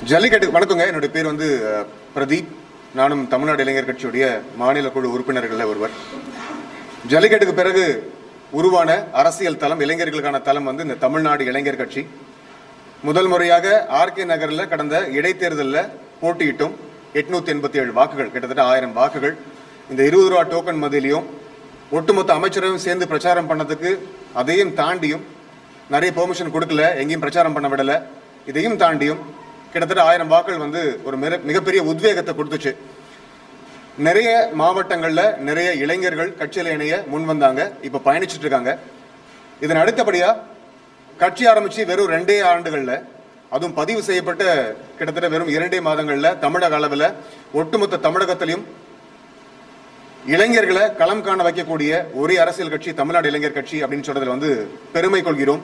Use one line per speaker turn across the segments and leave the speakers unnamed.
ஜல்லிக்கட்டு வணக்கங்க என்னுடைய பேர் வந்து அஹ், பிரதீப் நானும் தமிழ்நாடு இளைஞர் கட்சியுடைய மாநில குழு உறுப்பினர்களில் ஒருவர் ஜல்லிக்கட்டுக்கு பிறகு உருவான அரசியல் தளம் இளைஞர்களுக்கான தளம் வந்து இந்த தமிழ்நாடு இளைஞர் கட்சி முதல் முறையாக ஆர்கே நகரில் கடந்த இடைத்தேர்தலில் போட்டியிட்டும் எட்நூத்தி எண்பத்தி ஏழு வாக்குகள் கிட்டத்தட்ட ஆயிரம் வாக்குகள் இந்த இருபது ரூபா டோக்கன் மதியிலையும் ஒட்டுமொத்த அமைச்சரையும் சேர்ந்து பிரச்சாரம் பண்ணதுக்கு அதையும் தாண்டியும் நிறைய பெர்மிஷன் கொடுக்கல எங்கேயும் பிரச்சாரம் பண்ண விடல இதையும் தாண்டியும் கிட்டத்தட்ட ஆயிரம் வாக்குகள் வந்து ஒரு மிக மிகப்பெரிய உத்வேகத்தை கொடுத்துச்சு நிறைய மாவட்டங்கள்ல நிறைய இளைஞர்கள் கட்சியில இணைய முன் வந்தாங்க இப்ப பயணிச்சுட்டு இருக்காங்க இதன் அடுத்தபடியா கட்சி ஆரம்பிச்சு வெறும் ரெண்டே ஆண்டுகள்ல அதுவும் பதிவு செய்யப்பட்ட கிட்டத்தட்ட வெறும் இரண்டே மாதங்கள்ல தமிழக அளவில் ஒட்டுமொத்த தமிழகத்திலையும் இளைஞர்களை களம் காண வைக்கக்கூடிய ஒரே அரசியல் கட்சி தமிழ்நாடு இளைஞர் கட்சி அப்படின்னு சொல்றதுல வந்து பெருமை கொள்கிறோம்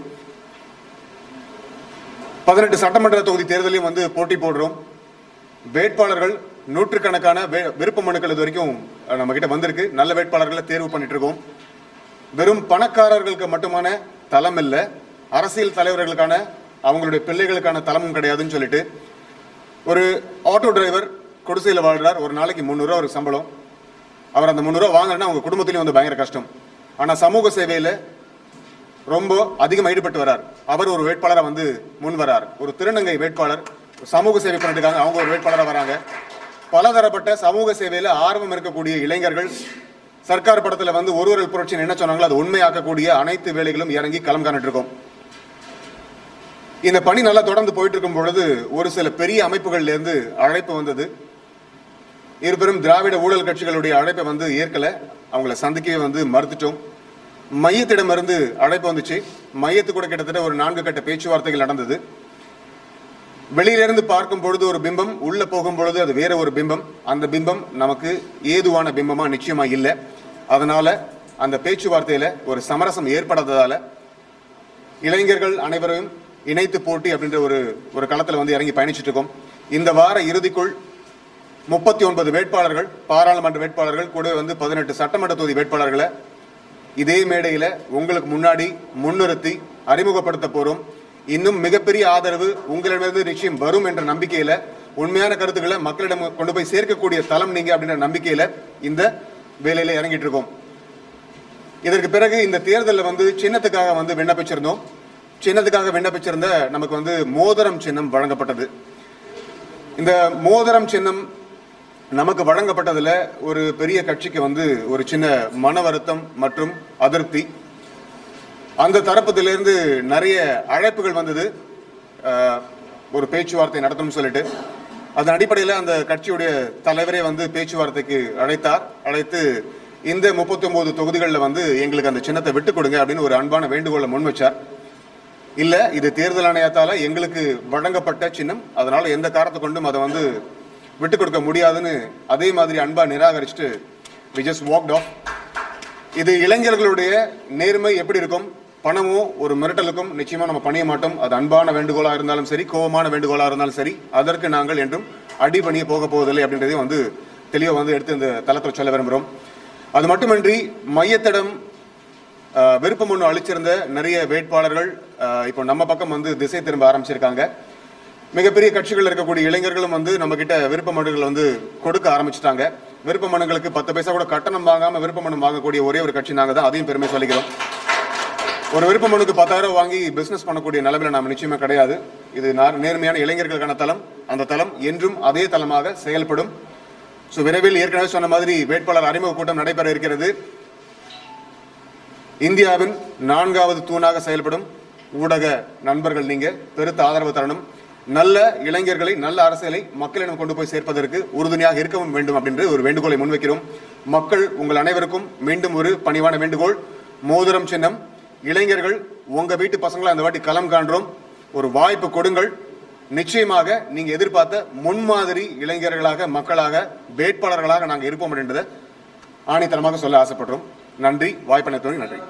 பதினெட்டு சட்டமன்ற தொகுதி தேர்தலையும் வந்து போட்டி போடுறோம் வேட்பாளர்கள் நூற்றுக்கணக்கான வே- விருப்ப மனுக்கள் இது வரைக்கும் அஹ், நம்ம கிட்ட வந்திருக்கு நல்ல வேட்பாளர்களை தேர்வு பண்ணிட்டு இருக்கோம் வெறும் பணக்காரர்களுக்கு மட்டுமான தளம் இல்ல அரசியல் தலைவர்களுக்கான அவங்களுடைய பிள்ளைகளுக்கான தளமும் கிடையாதுன்னு சொல்லிட்டு ஒரு ஆட்டோ டிரைவர் குடிசையில் வாழ்றார் ஒரு நாளைக்கு முந்நூறுரூவா ஒரு சம்பளம் அவர் அந்த முந்நூறுரூவா வாங்கினா அவங்க குடும்பத்திலையும் வந்து பயங்கர கஷ்டம் ஆனா சமூக சேவையில ரொம்ப அதிகமாக ஈடுபட்டு வரார் அவர் ஒரு வேட்பாளராக வந்து முன் வரார் ஒரு திருநங்கை வேட்பாளர் சமூக சேவை பண்ணிட்டு இருக்காங்க அவங்க ஒரு வேட்பாளராக வராங்க பலதரப்பட்ட சமூக சேவையில ஆர்வம் இருக்கக்கூடிய இளைஞர்கள் சர்க்கார் படத்துல வந்து ஒருவரல் புரட்சி என்ன சொன்னாங்களோ அது உண்மையாக்கக்கூடிய அனைத்து வேலைகளும் இறங்கி களம் காணிட்டு இருக்கோம் இந்த பணி நல்லா தொடர்ந்து போயிட்டு இருக்கும் பொழுது ஒரு சில பெரிய அமைப்புகள்ல இருந்து அழைப்பு வந்தது இருபெரும் திராவிட ஊழல் கட்சிகளுடைய அழைப்பை வந்து ஏற்கல அவங்கள சந்திக்கவே வந்து மறுத்துட்டோம் மையத்திடமிருந்து அழைப்பு வந்துச்சு மையத்து கூட கிட்டத்தட்ட ஒரு நான்கு கட்ட பேச்சுவார்த்தைகள் நடந்தது வெளியிலிருந்து பார்க்கும் பொழுது ஒரு பிம்பம் உள்ள போகும் பொழுது அது வேற ஒரு பிம்பம் அந்த பிம்பம் நமக்கு ஏதுவான பிம்பமா நிச்சயமா இல்லை அதனால அந்த பேச்சுவார்த்தையில ஒரு சமரசம் ஏற்படாததால இளைஞர்கள் அனைவரையும் இணைத்து போட்டி அப்படின்ற ஒரு ஒரு களத்துல வந்து இறங்கி பயணிச்சுட்டு இருக்கோம் இந்த வார இறுதிக்குள் முப்பத்தி ஒன்பது வேட்பாளர்கள் பாராளுமன்ற வேட்பாளர்கள் கூட வந்து பதினெட்டு சட்டமன்ற தொகுதி வேட்பாளர்களை இதே மேடையில உங்களுக்கு முன்னாடி முன்னிறுத்தி அறிமுகப்படுத்த போறோம் இன்னும் மிகப்பெரிய ஆதரவு உங்களிடமிருந்து நிச்சயம் வரும் என்ற நம்பிக்கையில உண்மையான கருத்துக்களை மக்களிடம் கொண்டு போய் சேர்க்கக்கூடிய தளம் நீங்க அப்படின்ற நம்பிக்கையில இந்த வேலையில இறங்கிட்டு இருக்கோம் இதற்கு பிறகு இந்த தேர்தலில் வந்து சின்னத்துக்காக வந்து விண்ணப்பிச்சிருந்தோம் சின்னத்துக்காக விண்ணப்பிச்சிருந்த நமக்கு வந்து மோதிரம் சின்னம் வழங்கப்பட்டது இந்த மோதிரம் சின்னம் நமக்கு வழங்கப்பட்டதுல ஒரு பெரிய கட்சிக்கு வந்து ஒரு சின்ன மன வருத்தம் மற்றும் அதிருப்தி அந்த தரப்புல நிறைய அழைப்புகள் வந்தது அஹ், ஒரு பேச்சுவார்த்தை நடத்தணும்னு சொல்லிட்டு அதன் அடிப்படையில் அந்த கட்சியுடைய தலைவரே வந்து பேச்சுவார்த்தைக்கு அழைத்தார் அழைத்து இந்த முப்பத்தி ஒன்பது தொகுதிகளில் வந்து எங்களுக்கு அந்த சின்னத்தை விட்டு கொடுங்க அப்படின்னு ஒரு அன்பான வேண்டுகோளை முன் வச்சார் இல்ல இது தேர்தல் ஆணையத்தால எங்களுக்கு வழங்கப்பட்ட சின்னம் அதனால எந்த காரணத்தை கொண்டும் அதை வந்து விட்டு கொடுக்க முடியாதுன்னு அதே மாதிரி அன்பா நிராகரிச்சுட்டு வி ஜஸ்ட் வாக்ட் ஆஃப் இது இளைஞர்களுடைய நேர்மை எப்படி இருக்கும் பணமும் ஒரு மிரட்டலுக்கும் நிச்சயமா நம்ம பணிய மாட்டோம் அது அன்பான வேண்டுகோளா இருந்தாலும் சரி கோபமான வேண்டுகோளா இருந்தாலும் சரி அதற்கு நாங்கள் என்றும் அடிபணிய போக போவதில்லை அப்படின்றதையும் வந்து தெளிவாக வந்து எடுத்து இந்த தளத்தில் சொல்ல விரும்புகிறோம் அது மட்டுமின்றி மையத்திடம் ஆஹ், விருப்பம் ஒன்று அளிச்சிருந்த நிறைய வேட்பாளர்கள் ஆஹ், இப்போ நம்ம பக்கம் வந்து திசை திரும்ப ஆரம்பிச்சிருக்காங்க மிகப்பெரிய கட்சிகள் இருக்கக்கூடிய இளைஞர்களும் வந்து நம்ம கிட்ட விருப்ப மனுக்கள் வந்து கொடுக்க ஆரம்பிச்சிட்டாங்க விருப்ப மனுங்களுக்கு பத்து பைசா கூட கட்டணம் வாங்காம விருப்ப மனு வாங்கக்கூடிய ஒரே ஒரு கட்சி நாங்க தான் அதையும் பெருமை சொல்லிக்கிறோம் ஒரு விருப்ப மனுக்கு பத்தாயிரம் வாங்கி பிசினஸ் பண்ணக்கூடிய நிலைமையில நாம நிச்சயமா கிடையாது இது நா- நேர்மையான இளைஞர்களுக்கான தளம் அந்த தளம் என்றும் அதே தளமாக செயல்படும் ஸோ விரைவில் ஏற்கனவே சொன்ன மாதிரி வேட்பாளர் அறிமுக கூட்டம் நடைபெற இருக்கிறது இந்தியாவின் நான்காவது தூணாக செயல்படும் ஊடக நண்பர்கள் நீங்க பெருத்த ஆதரவு தரணும் நல்ல இளைஞர்களை நல்ல அரசியலை மக்களிடம் கொண்டு போய் சேர்ப்பதற்கு உறுதுணையாக இருக்கவும் வேண்டும் அப்படின்ற ஒரு வேண்டுகோளை முன்வைக்கிறோம் மக்கள் உங்கள் அனைவருக்கும் மீண்டும் ஒரு பணிவான வேண்டுகோள் மோதிரம் சின்னம் இளைஞர்கள் உங்க வீட்டு பசங்களை அந்த வாட்டி களம் காண்றோம் ஒரு வாய்ப்பு கொடுங்கள் நிச்சயமாக நீங்க எதிர்பார்த்த முன்மாதிரி இளைஞர்களாக மக்களாக வேட்பாளர்களாக நாங்கள் இருப்போம் அப்படின்றத ஆணித்தனமாக சொல்ல ஆசைப்படுறோம் நன்றி வாய்ப்பளித்தவங்க நன்றி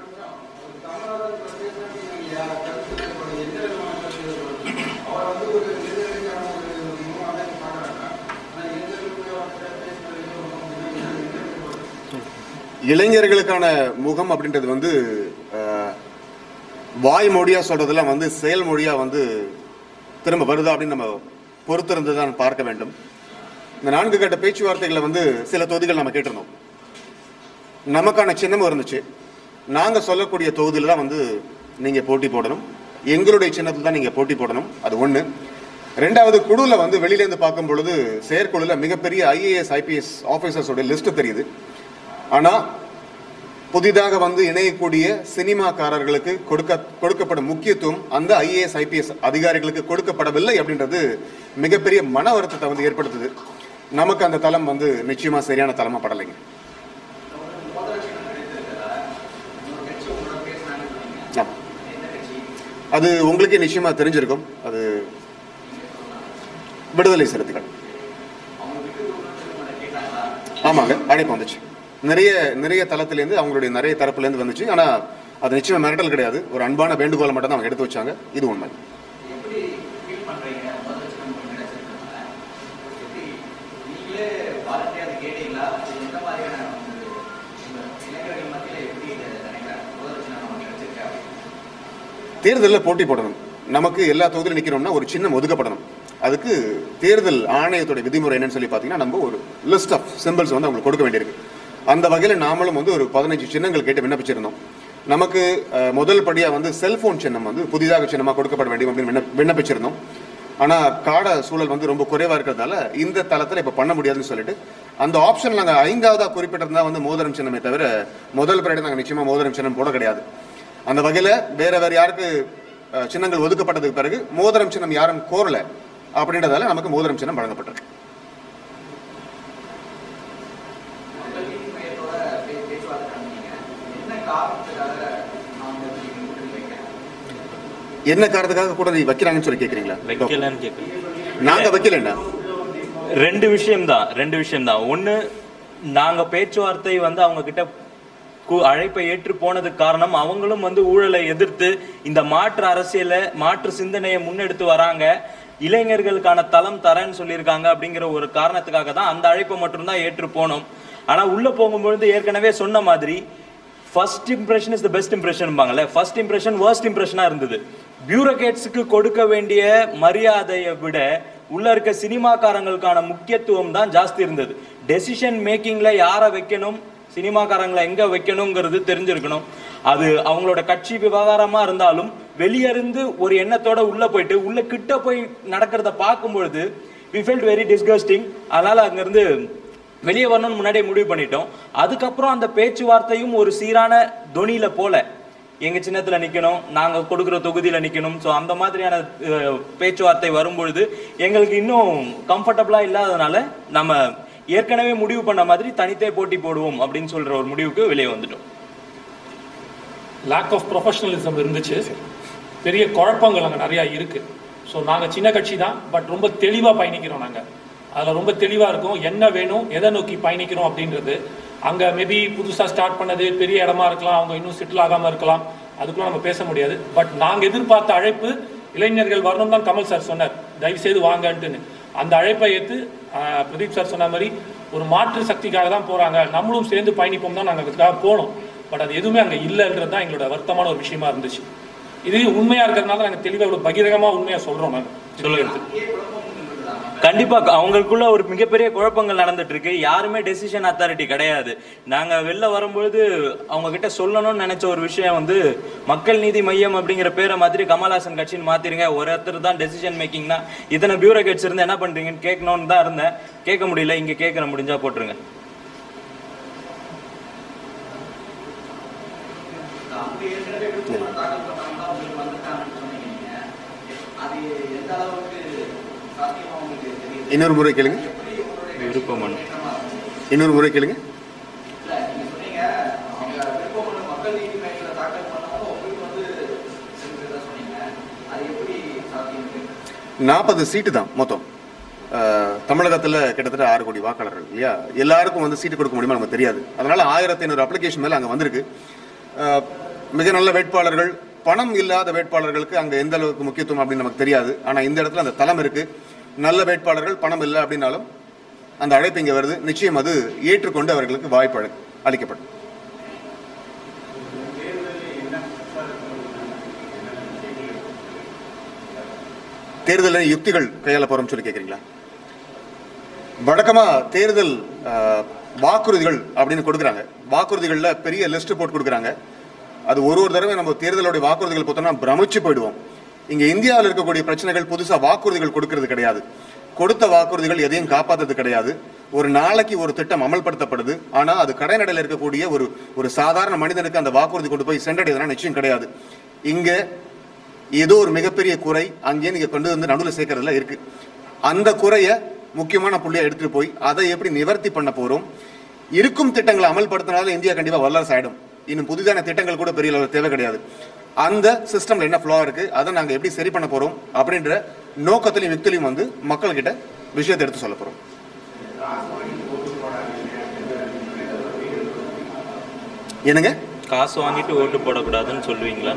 இளைஞர்களுக்கான முகம் அப்படின்றது வந்து அஹ், வாய் மொழியா சொல்றதெல்லாம் வந்து செயல் மொழியா வந்து திரும்ப வருதா அப்படின்னு நம்ம பொறுத்திருந்து தான் பார்க்க வேண்டும் இந்த நான்கு கட்ட பேச்சுவார்த்தைகளை வந்து சில தொகுதிகள் நம்ம கேட்டிருந்தோம் நமக்கான சின்னமும் இருந்துச்சு நாங்க சொல்லக்கூடிய தொகுதியில தான் வந்து நீங்க போட்டி போடணும் எங்களுடைய சின்னத்தில் தான் நீங்க போட்டி போடணும் அது ஒண்ணு ரெண்டாவது குழுல வந்து வெளியில இருந்து பார்க்கும் பொழுது செயற்குழுல மிகப்பெரிய ஐஏஎஸ் ஐபிஎஸ் ஆபீசர்ஸோட லிஸ்ட் தெரியுது ஆனா புதிதாக வந்து இணையக்கூடிய சினிமாக்காரர்களுக்கு கொடுக்க கொடுக்கப்படும் முக்கியத்துவம் அந்த ஐஏஎஸ் ஐபிஎஸ் அதிகாரிகளுக்கு கொடுக்கப்படவில்லை அப்படின்றது மிகப்பெரிய மன வருத்தத்தை வந்து ஏற்படுத்துது நமக்கு அந்த தளம் வந்து நிச்சயமா சரியான தளமா படலைங்க ஆமா. அது உங்களுக்கே நிச்சயமா தெரிஞ்சிருக்கும் அது விடுதலை சிறுத்தைகள் ஆமாங்க அழைப்பு வந்துச்சு நிறைய நிறைய தளத்திலேருந்து அவங்களுடைய நிறைய தரப்புலேருந்து வந்துச்சு ஆனா அது நிச்சயமா மிரட்டல் கிடையாது ஒரு அன்பான வேண்டுகோளை மட்டும் தான் அவங்க எடுத்து வச்சாங்க இது உண்மை
எப்படி ஃபீல் பண்றீங்க முதலட்சணம் கிடைச்சிருக்கனால எப்படி நீங்களே வாலண்டியா அது கேட்டீங்களா அது எந்த மாதிரியான வந்து உங்க இளைஞர்கள் மத்தியில எப்படி இதை நினைக்கிறாங்க முதலட்சணம் நமக்கு கிடைச்சிருக்கா
தேர்தலில் போட்டி போடணும் நமக்கு எல்லா தொகுதியிலும் நிற்கிறோம்னா ஒரு சின்னம் ஒதுக்கப்படணும் அதுக்கு தேர்தல் ஆணையத்தோட விதிமுறை என்னன்னு சொல்லி பார்த்தீங்கன்னா நம்ம ஒரு லிஸ்ட் ஆஃப் சிம்பிள்ஸ் வந்து அவங்களுக்கு கொடுக்க வேண்டியிருக்கு அந்த வகையில் நாமளும் வந்து ஒரு பதினஞ்சு சின்னங்கள் கேட்டு விண்ணப்பிச்சிருந்தோம் நமக்கு அஹ், முதல் படியாக வந்து செல்போன் சின்னம் வந்து புதிதாக சின்னமாக கொடுக்கப்பட வேண்டும் அப்படின்னு விண்ணப்ப- விண்ணப்பிச்சிருந்தோம் ஆனால் காட சூழல் வந்து ரொம்ப குறைவாக இருக்கிறதால இந்த தளத்தில் இப்போ பண்ண முடியாதுன்னு சொல்லிட்டு அந்த ஆப்ஷன் நாங்கள் ஐந்தாவதாக குறிப்பிட்டிருந்தா வந்து மோதிரம் சின்னமே தவிர முதல் பரையிட நாங்கள் நிச்சயமாக மோதிரம் சின்னம் போட கிடையாது அந்த வகையில் வேற வேற யாருக்கு அஹ், சின்னங்கள் ஒதுக்கப்பட்டதுக்கு பிறகு மோதிரம் சின்னம் யாரும் கோரல அப்படின்றதால நமக்கு மோதிரம் சின்னம் வழங்கப்பட்டிருக்கு
மக்கள் நீதி மையத்தோட பே- பேச்சுவார்த்தை நடந்தீங்க என்ன காரணத்துக்காக அவங்க வந்து நீங்க கூட்டணி வைக்கிறாங்க
என்ன காரணத்துக்காக கூட நீ வைக்கிறாங்கன்னு சொல்லி கேட்குறீங்களா
வைக்கலன்னு கேட்குறேன்
நாங்க வைக்கலண்ணா
ரெண்டு விஷயம்தான் ரெண்டு விஷயம்தான் ஒன்று நாங்கள் பேச்சுவார்த்தை வந்து அவங்க கிட்ட கு- அழைப்பை ஏற்று போனதுக்கு காரணம் அவங்களும் வந்து ஊழலை எதிர்த்து இந்த மாற்று அரசியலை மாற்று சிந்தனையை முன்னெடுத்து வராங்க இளைஞர்களுக்கான தளம் தரேன்னு சொல்லியிருக்காங்க அப்படிங்கிற ஒரு காரணத்துக்காக தான் அந்த அழைப்பை மட்டும்தான் ஏற்று போனோம் ஆனா உள்ள போகும்பொழுது ஏற்கனவே சொன்ன மாதிரி first impression is the best impression பாங்கல்ல ஃபர்ஸ்ட் இம்ப்ரெஷன் worst இம்ப்ரெஷனா இருந்தது பியூரோக்ரேட்ஸுக்கு கொடுக்க வேண்டிய மரியாதையை விட உள்ள இருக்க சினிமாக்காரங்களுக்கான முக்கியத்துவம் தான் ஜாஸ்தி இருந்தது டெசிஷன் மேக்கிங்ல யாரை வைக்கணும் சினிமாக்காரங்களை எங்க வைக்கணுங்கிறது தெரிஞ்சிருக்கணும் அது அவங்களோட கட்சி விவகாரமா இருந்தாலும் வெளியிருந்து ஒரு எண்ணத்தோட உள்ள போயிட்டு உள்ள கிட்ட போய் நடக்கிறத பார்க்கும் பொழுது வி ஃபெல்ட் வெரி டிஸ்கஸ்டிங் அதனால அங்கிருந்து வெளியே வரணும்னு முன்னாடியே முடிவு பண்ணிட்டோம் அதுக்கப்புறம் அந்த பேச்சுவார்த்தையும் ஒரு சீரான தொனியில போல எங்க சின்னத்துல நிக்கணும் நாங்க கொடுக்குற தொகுதியில நிக்கணும் ஸோ அந்த மாதிரியான அஹ், பேச்சுவார்த்தை வரும்பொழுது எங்களுக்கு இன்னும் கம்ஃபர்டபுளா இல்லாததுனால நம்ம ஏற்கனவே முடிவு பண்ண மாதிரி தனித்தே போட்டி போடுவோம் அப்படின்னு சொல்ற ஒரு முடிவுக்கு வெளியே வந்துட்டோம்
லேக் ஆஃப் ப்ரொஃபஷனலிசம் இருந்துச்சு பெரிய குழப்பங்கள் அங்கே நிறையா இருக்குது ஸோ நாங்கள் சின்ன கட்சி தான் பட் ரொம்ப தெளிவாக பயணிக்கிறோம் நாங்கள் அதில் ரொம்ப தெளிவாக இருக்கும் என்ன வேணும் எதை நோக்கி பயணிக்கிறோம் அப்படின்றது அங்கே மேபி புதுசாக ஸ்டார்ட் பண்ணது பெரிய இடமா இருக்கலாம் அவங்க இன்னும் செட்டில் ஆகாமல் இருக்கலாம் அதுக்குள்ள நம்ம பேச முடியாது பட் நாங்கள் எதிர்பார்த்த அழைப்பு இளைஞர்கள் வரணும் தான் கமல் சார் சொன்னார் தயவு செய்து வாங்கன்ட்டுன்னு அந்த அழைப்பை ஏற்று ஆஹ், பிரதீப் சார் சொன்ன மாதிரி ஒரு மாற்று சக்திக்காக தான் போகிறாங்க நம்மளும் சேர்ந்து பயணிப்போம் தான் நாங்கள் அதுக்காக போனோம் பட் அது எதுவுமே அங்கே இல்லைன்றது தான் எங்களோட வருத்தமான ஒரு விஷயமா இருந்துச்சு இது உண்மையாக இருக்கிறதுனால நாங்கள் தெளிவாக இவ்வளோ பகிரங்கமாக உண்மையாக சொல்கிறோம் நாங்கள்
சொல்லுங்க கண்டிப்பா அவங்களுக்குள்ள ஒரு மிகப்பெரிய குழப்பங்கள் நடந்துட்டு இருக்கு யாருமே டெசிஷன் அத்தாரிட்டி கிடையாது நாங்க வெளில வரும்பொழுது அவங்க கிட்ட சொல்லணும்னு நினைச்ச ஒரு விஷயம் வந்து மக்கள் நீதி மையம் அப்படிங்கிற பேரை மாதிரி கமல்ஹாசன் கட்சின்னு மாத்திருங்க ஒரு ஒருத்தர் தான் டெசிஷன் மேக்கிங்னா இத்தனை பியூரோக்ராட்ஸ் இருந்து என்ன பண்றீங்கன்னு கேட்கணும்னு தான் இருந்தேன் கேட்க முடியல இங்க கேட்கற முடிஞ்சா போட்டுருங்க
அவங்க ஏற்கனவே விருப்பம் தாக்கல் பண்ணாங்கன்னா உங்களுக்கு வந்துட்டாங்கன்னு சொன்னீங்க நீங்க அது எந்த அளவுக்கு சாத்தியமா உங்களுக்கு தெரியுது
இன்னொரு முறை கேளுங்க
எப்படி உங்களுடைய
விருப்பம் மனு.
முன்னேற்றமா இருந்துச்சு?
இன்னொரு முறை கேளுங்க
இல்ல நீங்க சொன்னீங்க அவங்க விருப்பம் மனு மக்கள் நீதி மையத்துல தாக்கல் பண்ணவும் உங்களுக்கு வந்து சென்றதா சொன்னீங்க அது எப்படி சாத்தியம் இருக்கு
நாற்பது சீட்டு தான் மொத்தம் அஹ், தமிழகத்துல கிட்டத்தட்ட ஆறு கோடி வாக்காளர்கள் இல்லையா எல்லாருக்கும் வந்து சீட்டு கொடுக்க முடியுமா நமக்கு தெரியாது அதனால ஆயிரத்தி ஐநூறு அப்ளிகேஷன் மேல அங்க வந்திருக்கு அஹ், மிக நல்ல வேட்பாளர்கள் பணம் இல்லாத வேட்பாளர்களுக்கு அங்க எந்த அளவுக்கு முக்கியத்துவம் அப்படின்னு நமக்கு தெரியாது ஆனா இந்த இடத்துல அந்த தளம் இருக்கு நல்ல வேட்பாளர்கள் பணம் இல்லை அப்படின்னாலும் அந்த அழைப்பு இங்க வருது நிச்சயம் அது ஏற்றுக்கொண்டு அவர்களுக்கு வாய்ப்பு அளி- அளிக்கப்படும் தேர்தலில் யுக்திகள் கையாள போறோம்னு சொல்லி கேட்குறீங்களா வழக்கமா தேர்தல் ஆஹ், வாக்குறுதிகள் அப்படின்னு கொடுக்குறாங்க வாக்குறுதிகளில் பெரிய லிஸ்ட் போட்டு கொடுக்குறாங்க அது ஒரு ஒரு தடவை நம்ம தேர்தலுடைய வாக்குறுதிகள் பார்த்தோம்னா பிரமிச்சு போயிடுவோம் இங்க இந்தியாவில் இருக்கக்கூடிய பிரச்சனைகள் புதுசா வாக்குறுதிகள் கொடுக்கிறது கிடையாது கொடுத்த வாக்குறுதிகள் எதையும் காப்பாத்துறது கிடையாது ஒரு நாளைக்கு ஒரு திட்டம் அமல்படுத்தப்படுது ஆனா அது கடைநடையில் இருக்கக்கூடிய ஒரு ஒரு சாதாரண மனிதனுக்கு அந்த வாக்குறுதி கொண்டு போய் சென்றடையதுனா நிச்சயம் கிடையாது இங்க ஏதோ ஒரு மிகப்பெரிய குறை அங்கேயே நீங்க கொண்டு வந்து நடுவில் சேர்க்கறதுல இருக்கு அந்த குறைய முக்கியமான புள்ளியா எடுத்துட்டு போய் அதை எப்படி நிவர்த்தி பண்ண போறோம் இருக்கும் திட்டங்களை அமல்படுத்தினாலும் இந்தியா கண்டிப்பா வல்லரசு ஆயிடும் இன்னும் புதிதான திட்டங்கள் கூட பெரிய அளவு தேவை கிடையாது அந்த சிஸ்டம்ல என்ன ஃப்ளா இருக்கு அதை நாங்க எப்படி சரி பண்ண போறோம் அப்படின்ற நோக்கத்திலையும் யுக்திலையும் வந்து மக்கள்கிட்ட விஷயத்தை எடுத்து சொல்ல போறோம் என்னங்க
காசு வாங்கிட்டு ஓட்டு போடக்கூடாதுன்னு சொல்லுவீங்களா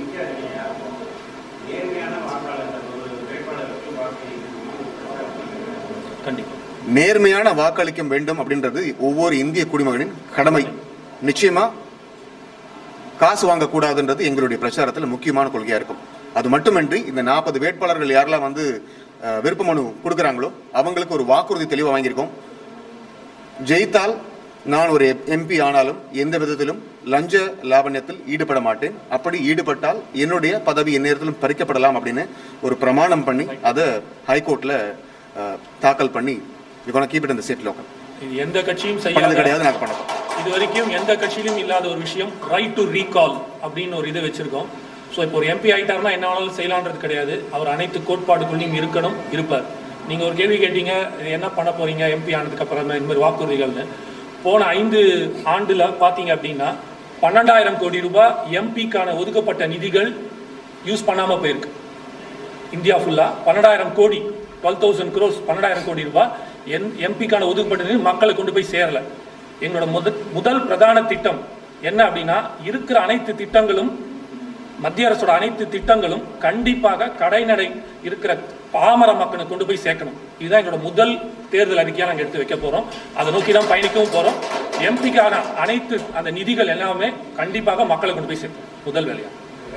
கண்டிப்பா
நேர்மையான வாக்களிக்க வேண்டும் அப்படின்றது ஒவ்வொரு இந்திய குடிமகனின் கடமை நிச்சயமா காசு வாங்கக்கூடாதுன்றது எங்களுடைய பிரச்சாரத்தில் முக்கியமான கொள்கையா இருக்கும் அது மட்டுமின்றி இந்த நாற்பது வேட்பாளர்கள் யாரெல்லாம் வந்து அஹ், விருப்ப மனு கொடுக்குறாங்களோ அவங்களுக்கு ஒரு வாக்குறுதி தெளிவாக வாங்கியிருக்கோம் ஜெயித்தால் நான் ஒரு எம்பி ஆனாலும் எந்த விதத்திலும் லஞ்ச லாவண்யத்தில் ஈடுபட மாட்டேன் அப்படி ஈடுபட்டால் என்னுடைய பதவி எந்நேரத்திலும் பறிக்கப்படலாம் அப்படின்னு ஒரு பிரமாணம் பண்ணி அதை ஹைகோர்ட்ல அஹ், தாக்கல் பண்ணி யூ கீப் இட் இந்த சேஃப் லோக்கல்
இது எந்த கட்சியும்
பண்ணது
செய்யாத
கிடையாது நாங்கள் பண்ணோம்
இது வரைக்கும் எந்த கட்சியிலும் இல்லாத ஒரு விஷயம் ரைட் டு ரீகால் அப்படின்னு ஒரு இது வச்சிருக்கோம் ஸோ இப்போ ஒரு எம்பி ஆயிட்டாருன்னா என்ன வேணாலும் செய்யலான்றது கிடையாது அவர் அனைத்து கோட்பாடுக்குள்ளேயும் இருக்கணும் இருப்பார் நீங்க ஒரு கேள்வி கேட்டீங்க இது என்ன பண்ண போறீங்க எம்பி ஆனதுக்கு அப்புறமா இந்த மாதிரி வாக்குறுதிகள்னு போன ஐந்து ஆண்டுல பாத்தீங்க அப்படின்னா பன்னெண்டாயிரம் கோடி ரூபாய் எம்பிக்கான ஒதுக்கப்பட்ட நிதிகள் யூஸ் பண்ணாம போயிருக்கு இந்தியா ஃபுல்லா பன்னெண்டாயிரம் கோடி டுவெல் தௌசண்ட் க்ரோஸ் பன்னெண்டாயிரம் கோடி ரூபாய் என் எம்பிக்கான ஒதுக்கப்பட்டது மக்களை கொண்டு போய் சேரல எங்களோட முதல் முதல் பிரதான திட்டம் என்ன அப்படின்னா இருக்கிற அனைத்து திட்டங்களும் மத்திய அரசோட அனைத்து திட்டங்களும் கண்டிப்பாக கடைநடை இருக்கிற பாமர மக்களை கொண்டு போய் சேர்க்கணும் இதுதான் எங்களோட முதல் தேர்தல் அறிக்கையாக நாங்கள் எடுத்து வைக்க போறோம் அதை நோக்கி தான் பயணிக்கவும் போறோம் எம்பிக்கான அனைத்து அந்த நிதிகள் எல்லாமே கண்டிப்பாக மக்களை கொண்டு போய் சேர்க்கணும் முதல் வேலையா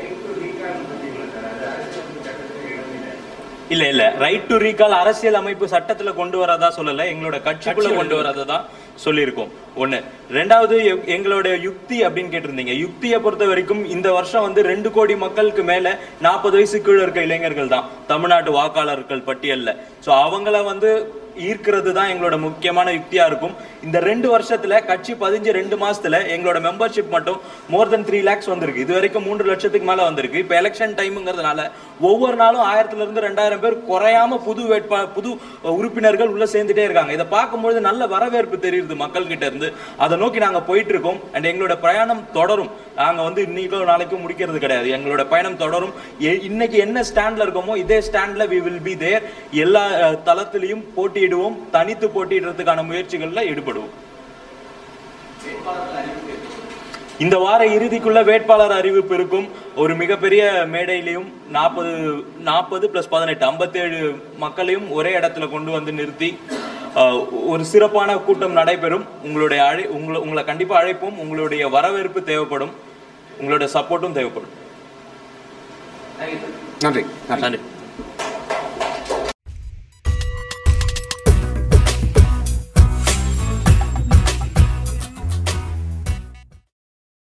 இல்ல இல்ல ரைட் டு ரீகால் அரசியல் அமைப்பு சட்டத்துல கொண்டு வரதா சொல்லல எங்களோட கட்சிக்குள்ள
கட்சியோட
கொண்டு வரதை தான் சொல்லியிருக்கோம் ஒண்ணு ரெண்டாவது எ- எங்களோட யுக்தி அப்படின்னு கேட்டிருந்தீங்க யுக்தியை பொறுத்த வரைக்கும் இந்த வருஷம் வந்து ரெண்டு கோடி மக்களுக்கு மேல நாற்பது வயசு கீழே இருக்க இளைஞர்கள் தான் தமிழ்நாட்டு வாக்காளர்கள் பட்டியல்ல சோ அவங்கள வந்து ஈர்க்கிறது தான் எங்களோட முக்கியமான யுக்தியா இருக்கும் இந்த ரெண்டு வருஷத்துல கட்சி பதிஞ்சு ரெண்டு மாசத்துல எங்களோட மெம்பர்ஷிப் மட்டும் மோர் தென் த்ரீ லேக்ஸ் வந்திருக்கு இது வரைக்கும் மூன்று லட்சத்துக்கு மேல வந்திருக்கு இப்ப எலெக்ஷன் டைம்ங்கிறதுனால ஒவ்வொரு நாளும் ஆயிரத்துல இருந்து ரெண்டாயிரம் பேர் குறையாம புது வேட்பா புது உறுப்பினர்கள் உள்ள சேர்ந்துட்டே இருக்காங்க இதை பார்க்கும்பொழுது நல்ல வரவேற்பு தெரியுது மக்கள் கிட்ட இருந்து அதை நோக்கி நாங்க போயிட்டு இருக்கோம் அண்ட் எங்களோட பிரயாணம் தொடரும் நாங்க வந்து இன்னைக்கோ நாளைக்கும் முடிக்கிறது கிடையாது எங்களோட பயணம் தொடரும் எ- இன்னைக்கு என்ன ஸ்டாண்ட்ல இருக்கோமோ இதே ஸ்டாண்ட்ல வி வில் பி தேர் எல்லா அஹ், தளத்திலையும் போட்டியிடுவோம் தனித்து போட்டியிடுறதுக்கான முயற்சிகள்ல ஈடுபடுவோம்
வேட்பாளர்கள் அறிவிப்பு எப்படி?
இந்த வார இறுதிக்குள்ள வேட்பாளர் அறிவிப்பு இருக்கும் ஒரு மிகப்பெரிய மேடையிலையும் நாற்பது நாற்பது பிளஸ் பதினெட்டு ஐம்பத்தேழு மக்களையும் ஒரே இடத்துல கொண்டு வந்து நிறுத்தி அஹ், ஒரு சிறப்பான கூட்டம் நடைபெறும் உங்களுடைய அழை உங்களை உங்களை கண்டிப்பா அழைப்போம் உங்களுடைய வரவேற்பு தேவைப்படும் உங்களுடைய சப்போர்ட்டும் தேவைப்படும்
தேங்க்யூ சார்
நன்றி நன்றி
நன்றி